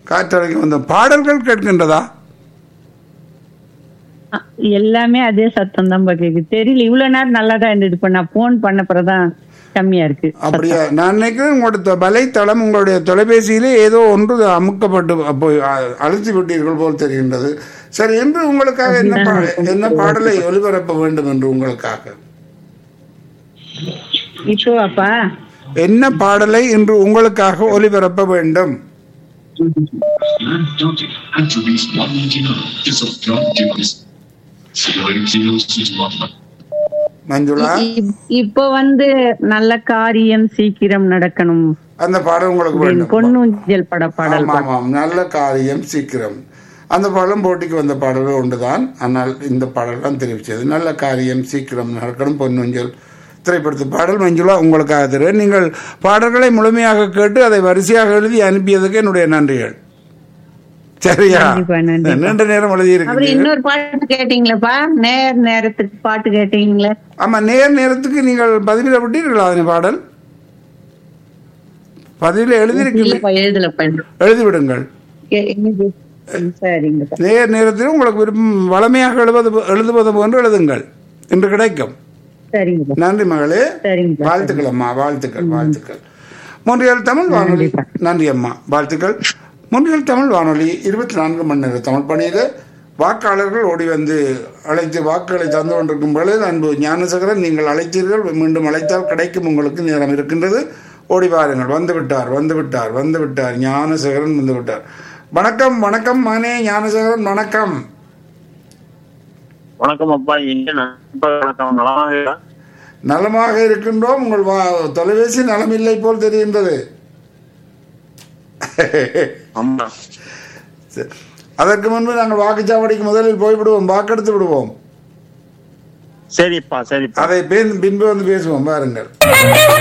காற்றலைக்கு வந்த பாடல்கள் கேட்கின்றதா அ, எல்லாமே அதே சத்தம் தான் கேக்குது தெரியல இவ்வளவு நேரம் நல்லா தான் இருந்தது இப்ப நான் போன் பண்ண பிறகுதான் கம்மியா இருக்கு அப்படியா நான் நினைக்கிறேன் உங்களுடைய தொ- வலைத்தளம் உங்களுடைய தொலைபேசியிலே ஏதோ ஒன்று அமுக்கப்பட்டு போய் அ- அழுத்தி விட்டீர்கள் போல் தெரிகின்றது சரி என்று உங்களுக்காக என்ன பா- என்ன பாடலை ஒலிபரப்ப வேண்டும் என்று உங்களுக்காக இப்போ அப்பா என்ன பாடலை இன்று உங்களுக்காக ஒலிபரப்ப வேண்டும் Undoubted Anchovies 199 is of drug dealers. Cigarette Manjula இப்- இப்போ வந்து நல்ல காரியம் சீக்கிரம் நடக்கணும் அந்த பாடல் உங்களுக்கு அப்படின்னு வேண்டும் பொன்னூஞ்சல் பட பாடல் ஆமாம், ஆமாம் நல்ல காரியம் சீக்கிரம் அந்த பாடலும் போட்டிக்கு வந்த பாடலும் ஒன்றுதான் ஆனால் இந்த பாடல் தான் தெரிவித்தது நல்ல காரியம் சீக்கிரம் நடக்கணும் பொன்னுஞ்சல் திரைப்படத்து பாடல் மஞ்சுளா உங்களுக்காக தருவேன் நீங்கள் பாடல்களை முழுமையாக கேட்டு அதை வரிசையாக எழுதி அனுப்பியதுக்கு என்னுடைய நன்றிகள் சரியா கண்டிப்பா, நன்றி. நீண்ட நேரம் எழுதி அப்புறம் இருக்கிறீர்கள் இன்னொரு பாட்டு கேட்டீங்களப்பா நேர் நேரத்துக்கு பாட்டு கேட்டீங்களே ஆமா நேர் நேரத்துக்கு நீங்கள் பதிவிட விட்டீர்களா அதனை பாடல் பதிவில் எழுதியிருக்கீங்க இல்லப்பா எழுதலப்பா எழுதிவிடுங்கள் எ- என்னது? சரிங்கப்பா நேர் நேரத்தில் உங்களுக்கு விருப்பம் வளமையாக எழுவது எழுதுவது போன்று எழுதுங்கள் இன்று கிடைக்கும் சரிங்கப்பா நன்றி மகளே சரிங்கப்பா வாழ்த்துக்கள் அம்மா வாழ்த்துக்கள் வாழ்த்துக்கள் மூன்றியல் தமிழ் வானொலி நன்றி அம்மா வாழ்த்துக்கள் மூன்றியல் தமிழ் வானொலி இருபத்தி நான்கு மணி நேர தமிழ் பணியில் வாக்காளர்கள் ஓடி வந்து அழைத்து வாக்குகளை தந்து கொண்டிருக்கும் பொழுது அன்பு ஞானசகரன் நீங்கள் அழைத்தீர்கள் மீண்டும் அழைத்தால் கிடைக்கும் உங்களுக்கு நேரம் இருக்கின்றது ஓடி வாருங்கள் வந்து விட்டார் வந்து விட்டார் வந்து விட்டார் ஞானசேகரன் வந்து விட்டார் வணக்கம் வணக்கம் மகனே ஞானசேகரன் வணக்கம் வணக்கம் அப்பா இங்க நண்பர் வணக்கம் நலமாக இருக்கா? நலமாக இருக்கின்றோம் உங்கள் வா- தொலைபேசி நலமில்லை போல் தெரிகின்றது ஆமா சரி. அதற்கு முன்பு நாங்கள் வாக்குச்சாவடிக்கு முதலில் போய்விடுவோம் வாக்கெடுத்து விடுவோம் சரிப்பா சரிப்பா அதை பின்- பின்பு வந்து பேசுவோம் பாருங்கள்